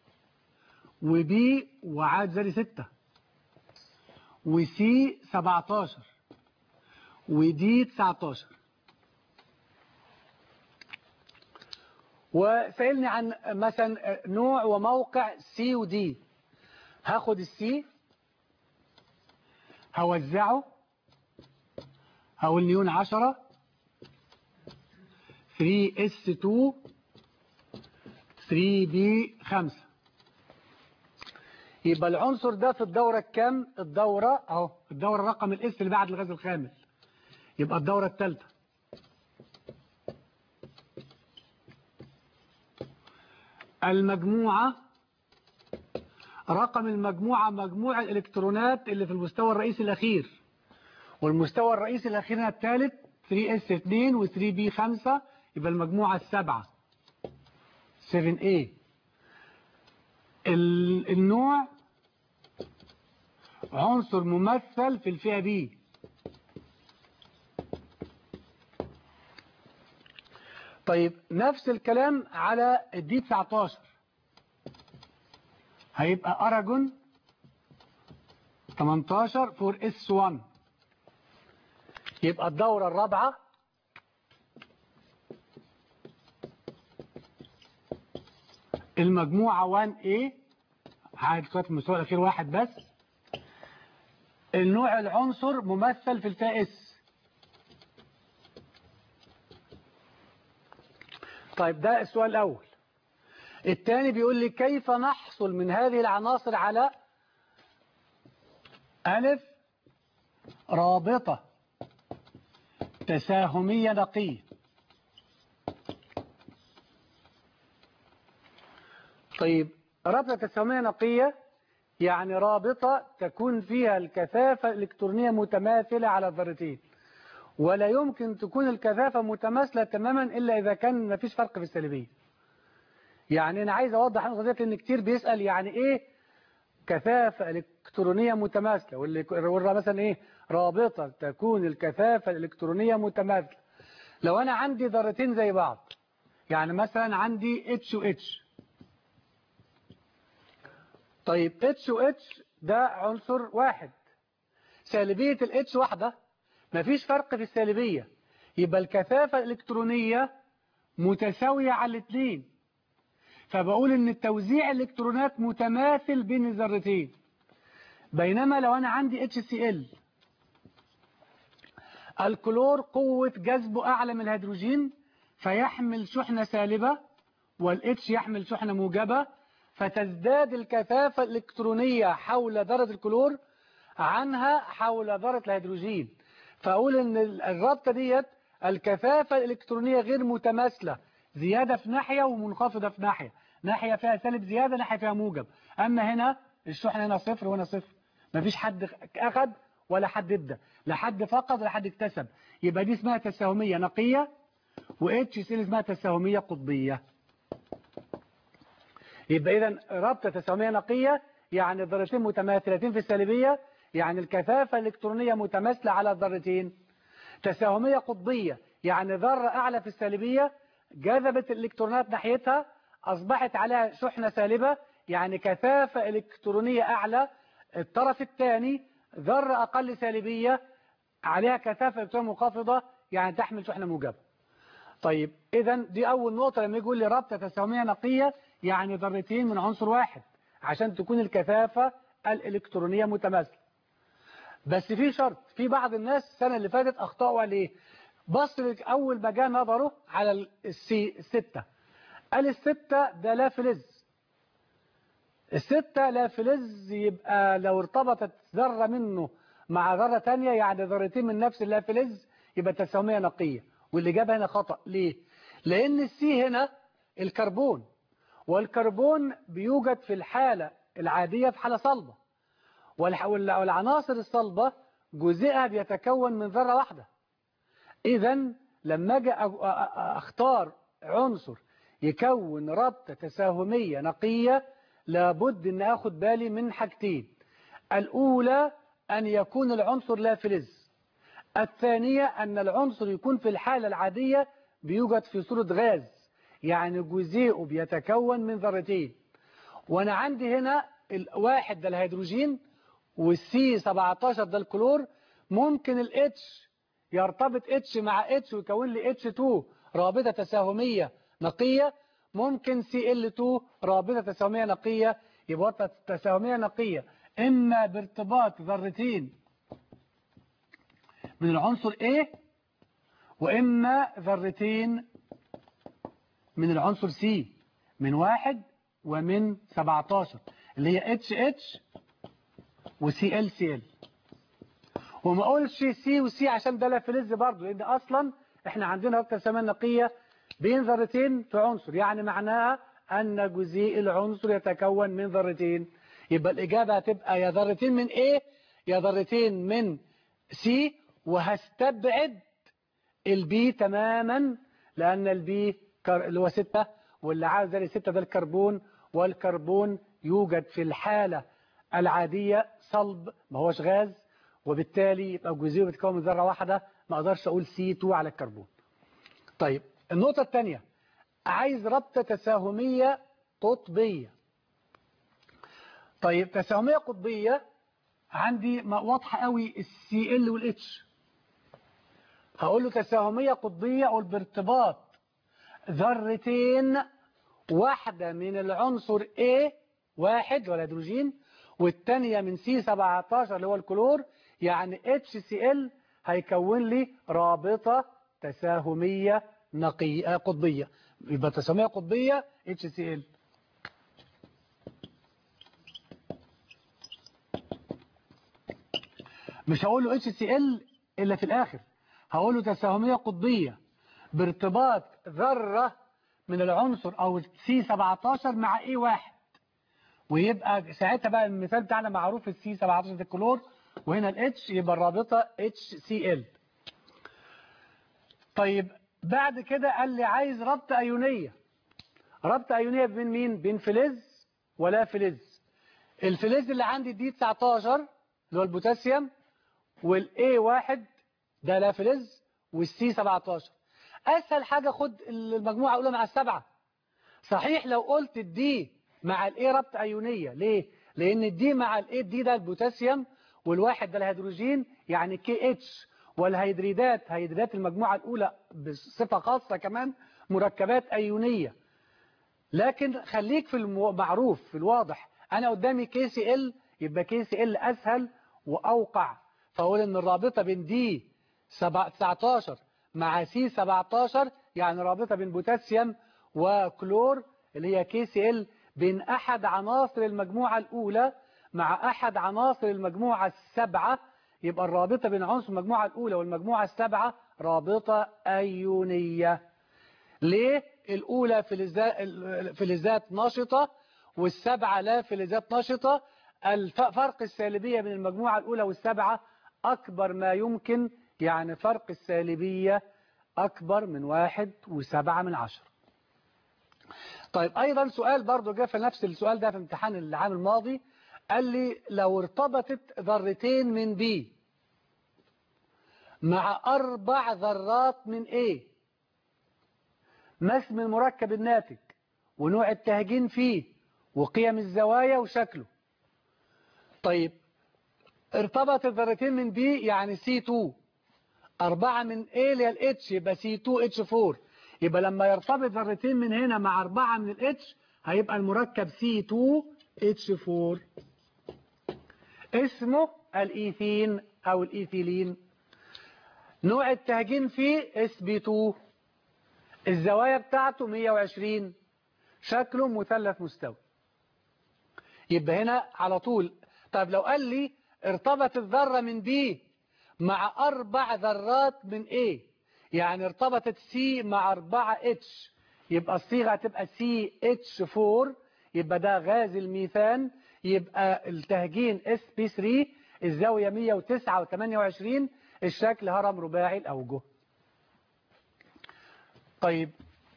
وبي وعاد ذري ستة وسي 17 ودي 19 وسألني عن مثلا نوع وموقع سي ودي هاخد السي هوزعه هقول نيون 10 3 اس 2 3B5 يبقى العنصر ده في الدورة الكام الدورة اهو الدورة رقم الاس اللي بعد الغاز الخامل يبقى الدورة الثالثة المجموعة رقم المجموعة مجموع الإلكترونات اللي في المستوى الرئيسي الأخير والمستوى الرئيسي الأخير هنا الثالث 3S2 و 3B5 يبقى المجموعة السبعة 7A النوع عنصر ممثل في الفئة B طيب نفس الكلام على الدي 19 هيبقى أراجون 18 فور اس 1 يبقى الدورة الرابعة المجموعة 1A عاد في المستوى الأخير واحد بس النوع العنصر ممثل في الفئة اس طيب ده السؤال الأول الثاني بيقول لي كيف نحصل من هذه العناصر على ألف رابطة تساهمية نقية طيب رابطة تساهمية نقية يعني رابطة تكون فيها الكثافة الإلكترونية متماثلة على الذرتين ولا يمكن تكون الكثافة متماثلة تماما إلا إذا كان مفيش فرق في السالبية يعني أنا عايز أوضح النقطة ديت لأن كتير بيسأل يعني إيه كثافة إلكترونية متماثلة واللي يقول مثلا إيه رابطة تكون الكثافة الإلكترونية متماثلة لو أنا عندي ذرتين زي بعض يعني مثلا عندي اتش و اتش طيب اتش و اتش ده عنصر واحد سالبية الاتش واحدة مفيش فرق في السالبية يبقى الكثافة الإلكترونية متساوية على الاثنين فبقول ان التوزيع الإلكترونات متماثل بين الذرتين بينما لو أنا عندي HCl الكلور قوة جذبه أعلى من الهيدروجين فيحمل شحنة سالبة والاتش يحمل شحنة موجبة فتزداد الكثافة الإلكترونية حول ذرة الكلور عنها حول ذرة الهيدروجين فأقول إن الرابطة ديت الكثافة الإلكترونية غير متماثلة زيادة في ناحية ومنخفضة في ناحية ناحية فيها سالب زيادة ناحية فيها موجب أما هنا الشحنة هنا صفر وهنا صفر مفيش حد أخد ولا حد ادى لا حد فقد ولا حد اكتسب يبقى دي اسمها تساهمية نقية واتش سي اسمها تساهمية قطبية يبقى إذا رابطة تساهمية نقية يعني الذرتين متماثلتين في السالبية يعني الكثافة الإلكترونية متماثلة على الذرتين تساهمية قطبية يعني ذرة أعلى في السالبية جذبت الإلكترونات ناحيتها أصبحت عليها شحنة سالبة يعني كثافة إلكترونية أعلى الطرف الثاني ذرة أقل سالبية عليها كثافة إلكترونية منخفضة يعني تحمل شحنة موجبة طيب إذا دي أول نقطة لما يقول لي رابطة تساهمية نقية يعني ذرتين من عنصر واحد عشان تكون الكثافة الإلكترونية متماثلة بس في شرط في بعض الناس السنة اللي فاتت أخطأوا قال إيه بص أول ما جاء نظره على السي الستة قال الستة ده لا فلز الستة لا فلز يبقى لو ارتبطت ذرة منه مع ذرة تانية يعني ذرتين من نفس اللا فلز يبقى تساهمية نقية واللي جاب هنا خطأ ليه لأن السي هنا الكربون والكربون بيوجد في الحالة العادية في حالة صلبة والعناصر الصلبة جزئها بيتكون من ذرة واحدة إذا لما أجي أختار عنصر يكون رابطة تساهمية نقية لابد أن أخد بالي من حاجتين الأولى أن يكون العنصر لا فلز الثانية أن العنصر يكون في الحالة العادية بيوجد في صورة غاز يعني جزيئه بيتكون من ذرتين وأنا عندي هنا الواحد ده الهيدروجين والسي 17 ده الكلور ممكن الاتش يرتبط اتش مع اتش ويكون لي اتش 2 رابطة تساهمية نقية ممكن سي ال 2 رابطة تساهمية نقية يبقى تساهمية نقية إما بارتباط ذرتين من العنصر A وإما ذرتين من العنصر C من واحد ومن 17 اللي هي اتش اتش وسي ال سي ال وما اقولش سي وسي عشان ده لا فلز برضه لان اصلا احنا عندنا رابطه السماء النقيه بين ذرتين في عنصر يعني معناها ان جزيء العنصر يتكون من ذرتين يبقى الاجابه هتبقى يا ذرتين من A يا ذرتين من C وهستبعد البي تماما لان البي اللي هو 6 واللي عاوز ذلك 6 ده الكربون والكربون يوجد في الحاله العاديه صلب ما هوش غاز وبالتالي يبقى الجزيء بيتكون من ذره واحده ما اقدرش اقول C2 على الكربون طيب النقطه الثانيه عايز رابطه تساهميه قطبيه طيب تساهميه قطبيه عندي واضحه قوي السي ال والاتش هقول له تساهميه قطبيه او بارتباط ذرتين واحده من العنصر A واحد والهيدروجين والثانيه من سي 17 اللي هو الكلور يعني HCl هيكون لي رابطه تساهميه نقيه قطبيه يبقى تساهميه قطبيه HCl مش هقول له HCl إلا في الآخر هقول له تساهمية قطبية بارتباط ذرة من العنصر أو سي 17 مع اي واحد ويبقى ساعتها بقى المثال بتاعنا معروف السي 17 ده الكلور وهنا الاتش يبقى الرابطة HCl طيب بعد كده قال لي عايز رابطة أيونية رابطة أيونية بين مين؟ بين فلز ولا فلز الفلز اللي عندي دي 19 اللي هو البوتاسيوم والاي واحد ده لا فلز والسي 17 اسهل حاجة خد المجموعة الاولى مع السبعة صحيح لو قلت الدي مع الاي ربط ايونية ليه لان الدي مع الاي دي ده البوتاسيوم والواحد ده الهيدروجين يعني كي اتش والهيدريدات هيدريدات المجموعة الاولى بصفة خاصة كمان مركبات ايونية لكن خليك في المعروف في الواضح انا قدامي كي سي ال يبقى كي سي ال اسهل واوقع فأقول إن الرابطة بين دي 19 مع سي 17 يعني رابطة بين بوتاسيوم وكلور اللي هي كي سي ال بين أحد عناصر المجموعة الأولى مع أحد عناصر المجموعة السبعة يبقى الرابطة بين عنصر المجموعة الأولى والمجموعة السبعة رابطة أيونية ليه؟ الأولى فلزات نشطة والسبعة لا فلزات نشطة الفرق السالبية بين المجموعة الأولى والسبعة أكبر ما يمكن يعني فرق السالبية أكبر من واحد وسبعة من عشر طيب أيضا سؤال برضو جاء في نفس السؤال ده في امتحان العام الماضي قال لي لو ارتبطت ذرتين من بي مع أربع ذرات من A ما اسم المركب الناتج ونوع التهجين فيه وقيم الزوايا وشكله طيب ارتبط الذرتين من بي يعني سي 2 أربعة من A اللي الاتش يبقى سي 2 اتش 4 يبقى لما يرتبط ذرتين من هنا مع أربعة من الاتش هيبقى المركب سي 2 اتش 4 اسمه الإيثين أو الإيثيلين نوع التهجين فيه اس بي 2 الزوايا بتاعته 120 شكله مثلث مستوي يبقى هنا على طول طيب لو قال لي ارتبط الذرة من B مع أربع ذرات من A يعني ارتبطت C مع أربعة H يبقى الصيغة هتبقى CH4 يبقى ده غاز الميثان يبقى التهجين SP3 الزاوية 109 و28 الشكل هرم رباعي الأوجه طيب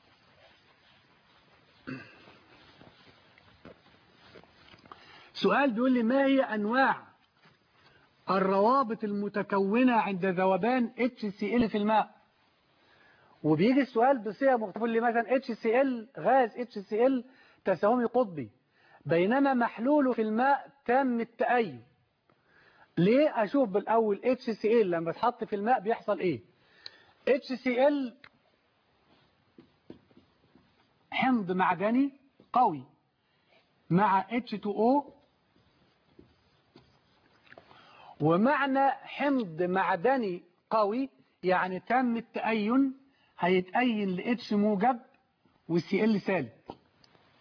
سؤال بيقول لي ما هي أنواع الروابط المتكونة عند ذوبان HCl في الماء وبيجي السؤال بصيغه مختلفة لي مثلا HCl غاز HCl تساهمي قطبي بينما محلوله في الماء تام التأين ليه أشوف بالأول HCl لما تحط في الماء بيحصل إيه HCl حمض معدني قوي مع H2O ومعنى حمض معدني قوي يعني تم التأين هيتأين ل H موجب والسي ال سالب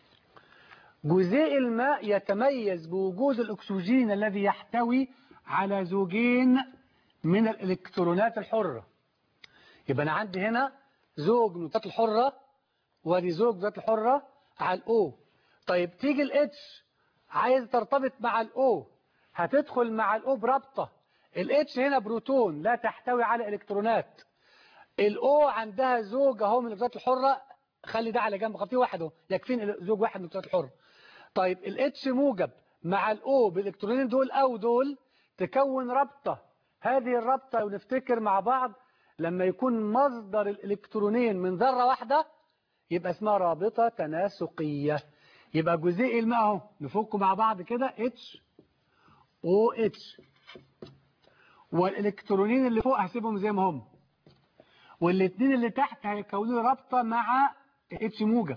جزيء الماء يتميز بوجود الأكسجين الذي يحتوي على زوجين من الإلكترونات الحرة يبقى أنا عندي هنا زوج من الذات الحرة ودي زوج ذات الحرة على الأو طيب تيجي الاتش عايز ترتبط مع الأو هتدخل مع الأو برابطة الاتش هنا بروتون لا تحتوي على إلكترونات الأو عندها زوج اهو من الذات الحرة خلي ده على جنب في واحد اهو يكفين زوج واحد من الذات الحرة طيب الاتش موجب مع الاو بالالكترونين دول او دول تكون رابطة هذه الرابطة ونفتكر مع بعض لما يكون مصدر الالكترونين من ذرة واحدة يبقى اسمها رابطة تناسقية يبقى جزيء الماء اهو نفكه مع بعض كده اتش او اتش والالكترونين اللي فوق هسيبهم زي ما هم والاثنين اللي تحت هيكونوا رابطة مع اتش موجب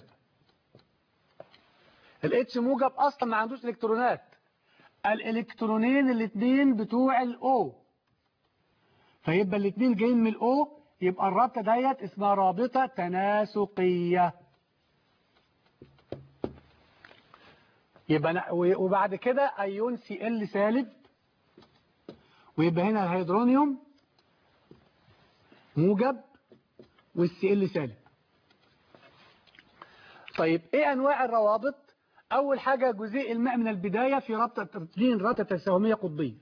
الاتش موجب اصلا ما عندوش الكترونات الالكترونين الاثنين بتوع الاو فيبقى الاثنين جايين من الاو يبقى الرابطه ديت اسمها رابطه تناسقيه يبقى وبعد كده ايون سي ال سالب ويبقى هنا الهيدرونيوم موجب والسي ال سالب طيب ايه انواع الروابط اول حاجة جزيء الماء من البداية في رابطة ترتين رابطة تساهمية قطبية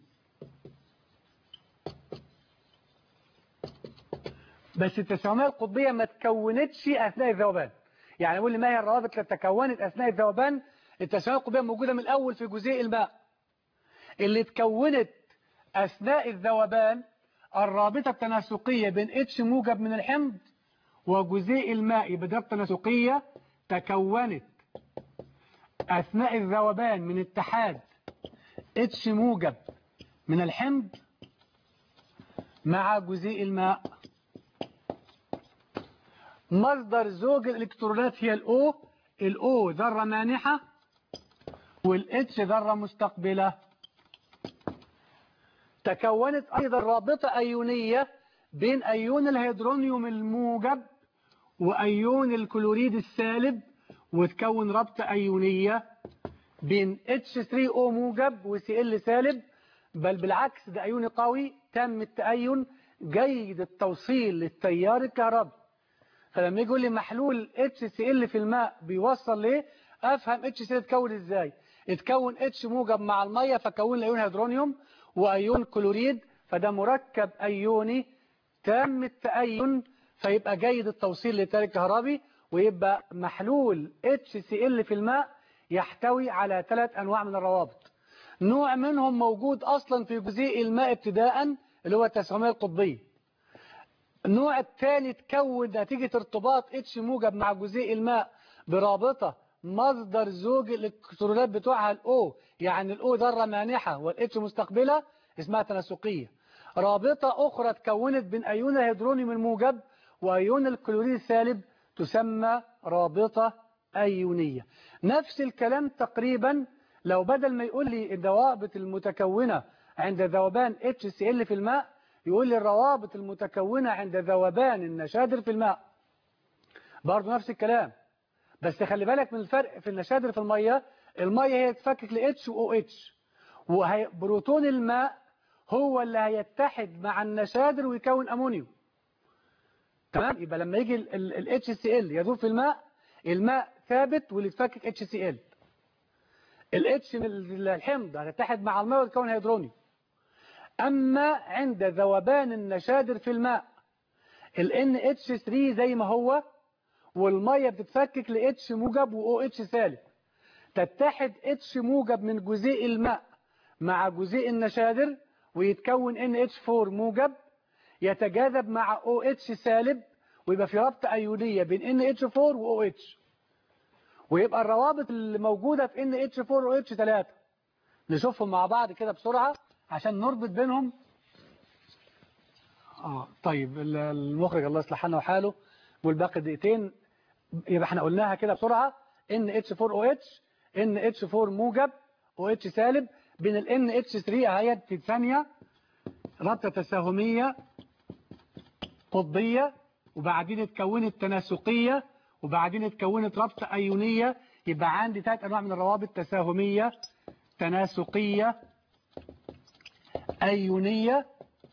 بس التساهمية القطبية ما تكونتش اثناء الذوبان يعني اقول لي ما هي الروابط اللي تكونت اثناء الذوبان التساهمية القطبية موجودة من الاول في جزيء الماء اللي تكونت اثناء الذوبان الرابطة التناسقية بين اتش موجب من الحمض وجزيء الماء بدرجة تناسقية تكونت أثناء الذوبان من اتحاد اتش موجب من الحمض مع جزيء الماء مصدر زوج الإلكترونات هي الأو الأو ذرة مانحة والاتش ذرة مستقبلة تكونت أيضا رابطة أيونية بين أيون الهيدرونيوم الموجب وأيون الكلوريد السالب وتكون رابطة أيونية بين H3O موجب و Cl سالب بل بالعكس ده أيوني قوي تم التأين جيد التوصيل للتيار الكهربي فلما يجي يقول لي محلول HCl في الماء بيوصل ليه أفهم HCl اتكون إزاي اتكون H موجب مع المية فكون الأيون هيدرونيوم وأيون كلوريد فده مركب أيوني تم التأين فيبقى جيد التوصيل للتيار الكهربي ويبقى محلول HCl في الماء يحتوي على ثلاث أنواع من الروابط نوع منهم موجود أصلا في جزيء الماء ابتداء اللي هو التساهمية القطبية النوع الثاني تكون نتيجة ارتباط اتش موجب مع جزيء الماء برابطة مصدر زوج الالكترونات بتوعها الاو يعني الاو ذرة مانحة والاتش مستقبلة اسمها تناسقية رابطة أخرى تكونت بين أيون الهيدرونيوم الموجب وأيون الكلوريد السالب تسمى رابطة أيونية نفس الكلام تقريبا لو بدل ما يقول لي الروابط المتكونة عند ذوبان HCl في الماء يقول لي الروابط المتكونة عند ذوبان النشادر في الماء برضه نفس الكلام بس خلي بالك من الفرق في النشادر في المية المية هي تفكك ل H و OH وبروتون الماء هو اللي هيتحد مع النشادر ويكون أمونيوم تمام يبقى لما يجي ال HCl يذوب في الماء الماء ثابت واللي يتفكك HCl ال H من الحمض هتتحد مع الماء وتكون هيدرونيوم أما عند ذوبان النشادر في الماء ال NH3 زي ما هو والمية بتتفكك ل H موجب و OH سالب تتحد H موجب من جزيء الماء مع جزيء النشادر ويتكون NH4 موجب يتجاذب مع OH سالب ويبقى في رابطة أيونية بين NH4 و OH ويبقى الروابط اللي موجودة في NH4 و OH 3 نشوفهم مع بعض كده بسرعة عشان نربط بينهم آه طيب المخرج الله يصلح حالنا وحاله والباقي دقيقتين يبقى احنا قلناها كده بسرعة NH4OH NH4 موجب OH سالب بين ال NH3 اهيت في ثانية رابطة تساهمية قطبية وبعدين اتكونت تناسقية وبعدين اتكونت رابطة أيونية يبقى عندي ثلاث أنواع من الروابط تساهمية تناسقية أيونية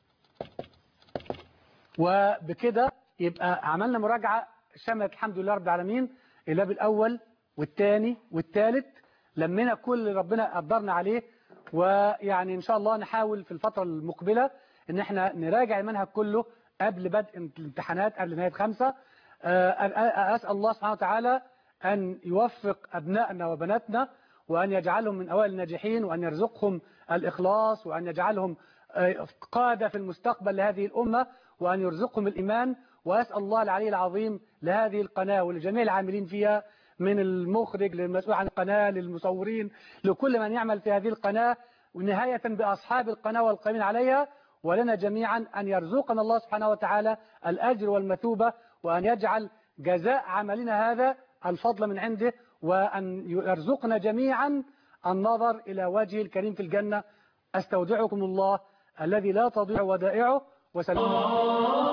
وبكده يبقى عملنا مراجعة شملت الحمد لله رب العالمين الباب الأول والثاني والثالث لمينا كل اللي ربنا قدرنا عليه ويعني إن شاء الله نحاول في الفترة المقبلة إن احنا نراجع المنهج كله قبل بدء الامتحانات قبل نهاية خمسة أسأل الله سبحانه وتعالى أن يوفق أبنائنا وبناتنا وأن يجعلهم من أوائل الناجحين وأن يرزقهم الإخلاص وأن يجعلهم قادة في المستقبل لهذه الأمة وأن يرزقهم الإيمان وأسأل الله العلي العظيم لهذه القناة ولجميع العاملين فيها من المخرج للمسؤول عن القناة للمصورين لكل من يعمل في هذه القناة ونهاية بأصحاب القناة والقائمين عليها ولنا جميعا أن يرزقنا الله سبحانه وتعالى الأجر والمثوبة وأن يجعل جزاء عملنا هذا الفضل من عنده وأن يرزقنا جميعا النظر إلى وجهه الكريم في الجنة أستودعكم الله الذي لا تضيع ودائعه وسلام